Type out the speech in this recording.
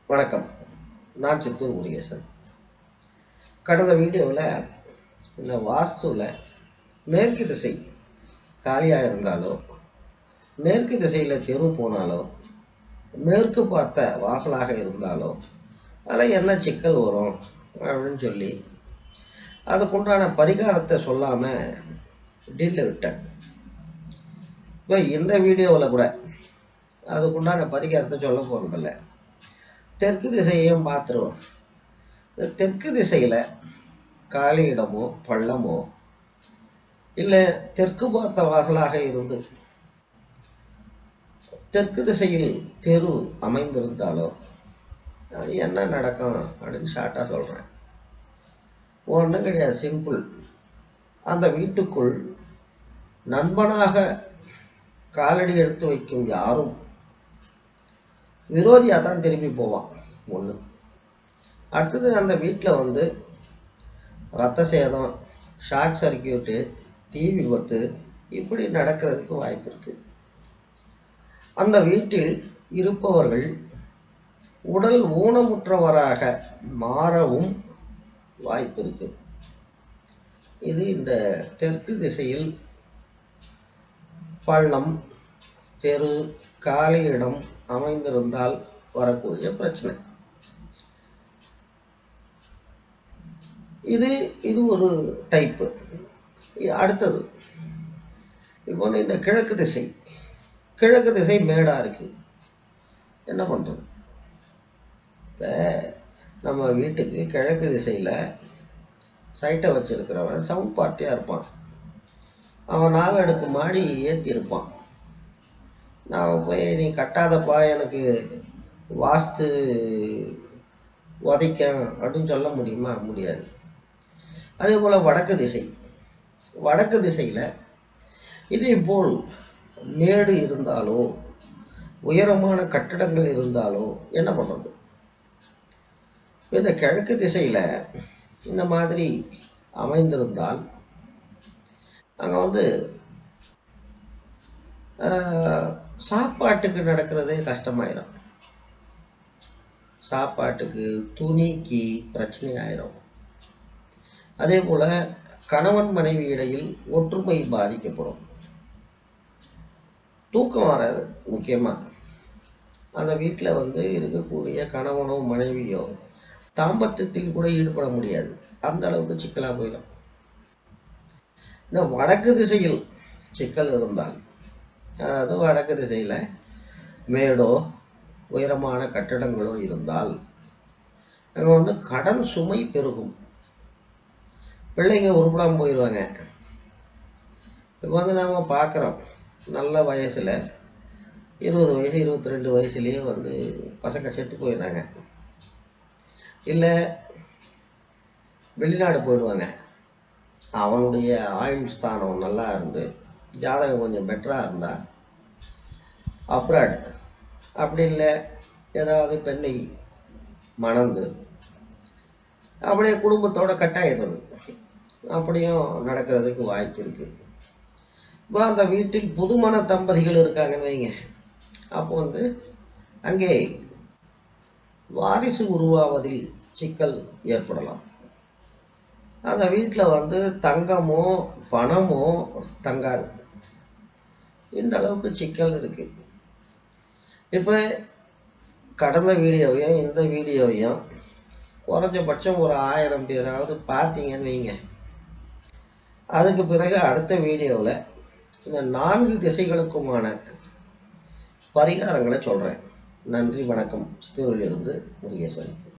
வணக்கம் நான் சித்தூர் முருகேசன் கடந்த வீடியோவில் இந்த வாஸ்துவில் மேற்கு திசை காலியாக இருந்தாலோ மேற்கு திசையில் தெரு போனாலோ மேற்கு பார்த்த வாசலாக இருந்தாலோ அதில் என்ன சிக்கல் வரும் அப்படின்னு சொல்லி அதுக்குண்டான பரிகாரத்தை சொல்லாமல் டீலில் விட்டேன் இப்போ இந்த வீடியோவில் கூட அதுக்குண்டான பரிகாரத்தை சொல்ல போகிறதில்ல தெற்கு திசையையும் பார்த்துருவோம் இந்த தெற்கு திசையில் காலி இடமோ பள்ளமோ இல்லை தெற்கு பார்த்த வாசலாக இருந்து தெற்கு திசையில் தெரு அமைந்திருந்தாலோ அது என்ன நடக்கும் அப்படின்னு ஷார்ட்டாக சொல்கிறேன் ஒன்றும் கிடையாது சிம்பிள் அந்த வீட்டுக்குள் நண்பனாக காலடி எடுத்து வைக்கும் யாரும் விரோதியாக தான் திரும்பி போவான் ஒன்று அடுத்தது அந்த வீட்டில் வந்து ரத்த சேதம் ஷாக் சர்க்கியூட்டு தீ விபத்து இப்படி நடக்கிறதுக்கு வாய்ப்பு இருக்கு அந்த வீட்டில் இருப்பவர்கள் உடல் ஊனமுற்றவராக மாறவும் வாய்ப்பு இருக்கு இது இந்த தெற்கு திசையில் பள்ளம் தெரு காலி இடம் அமைந்திருந்தால் வரக்கூடிய பிரச்சனை இது இது ஒரு டைப்பு அடுத்தது இப்போ வந்து இந்த கிழக்கு திசை கிழக்கு திசை மேடா இருக்கு என்ன பண்றது இப்போ நம்ம வீட்டுக்கு கிழக்கு திசையில் சைட்டை வச்சிருக்கிறவன் சவுண்ட் பார்ட்டியாக இருப்பான் அவன் நாலு அடுக்கு மாடி ஏற்றி இருப்பான் நான் போய் நீ கட்டாதப்பா எனக்கு வாஸ்து உதைக்க அப்படின்னு சொல்ல முடியுமா முடியாது அதே போல் வடக்கு திசை வடக்கு திசையில் இதே போல் மேடு இருந்தாலோ உயரமான கட்டடங்கள் இருந்தாலோ என்ன பண்ணுறது இந்த கிழக்கு திசையில் இந்த மாதிரி அமைந்திருந்தால் அங்கே வந்து சாப்பாட்டுக்கு நடக்கிறதே கஷ்டமாயிரும் சாப்பாட்டுக்கு துணிக்கு பிரச்சனை ஆயிரும் அதே போல கணவன் மனைவி இடையில் ஒற்றுமை பாதிக்கப்படும் தூக்கம் வராது முக்கியமா அந்த வீட்டில் வந்து இருக்கக்கூடிய கணவனோ மனைவியோ தாம்பத்தியத்தில் கூட ஈடுபட முடியாது அந்த அளவுக்கு சிக்கலாக போயிடும் இந்த வடக்கு திசையில் சிக்கல் இருந்தால் அதாவது வடக்கு திசையில் மேடோ உயரமான கட்டடங்களோ இருந்தால் அங்கே வந்து கடன் சுமை பெருகும் பிள்ளைங்க உருப்படாமல் போயிடுவாங்க இப்போ வந்து நாம் பார்க்குறோம் நல்ல வயசில் இருபது வயசு இருபத்தி ரெண்டு வயசுலேயே வந்து பசங்க செத்து போயிடுறாங்க இல்லை வெளிநாடு போயிடுவாங்க அவனுடைய ஆயுள் ஸ்தானம் நல்லா இருந்து ஜாதகம் கொஞ்சம் பெட்டராக இருந்தால் அப்ராட் அப்படி இல்லை ஏதாவது பெண்ணை மணந்து அப்படியே குடும்பத்தோட கட்டாயிடுறது அப்படியும் நடக்கிறதுக்கு வாய்ப்பு இருக்கு இப்போ அந்த வீட்டில் புதுமண தம்பதிகள் இருக்காங்கன்னு வைங்க அப்போ வந்து அங்கே வாரிசு உருவாவதில் சிக்கல் ஏற்படலாம் அந்த வீட்டில் வந்து தங்கமோ பணமோ தங்காது இந்த அளவுக்கு சிக்கல் இருக்கு இப்போ கடந்த வீடியோவையும் இந்த வீடியோவையும் குறைஞ்சபட்சம் ஒரு ஆயிரம் பேராவது பார்த்தீங்கன்னு வைங்க அதுக்கு பிறகு அடுத்த வீடியோவில் இந்த நான்கு திசைகளுக்குமான பரிகாரங்களை சொல்கிறேன் நன்றி வணக்கம் சித்தூரிலிருந்து முருகேசன்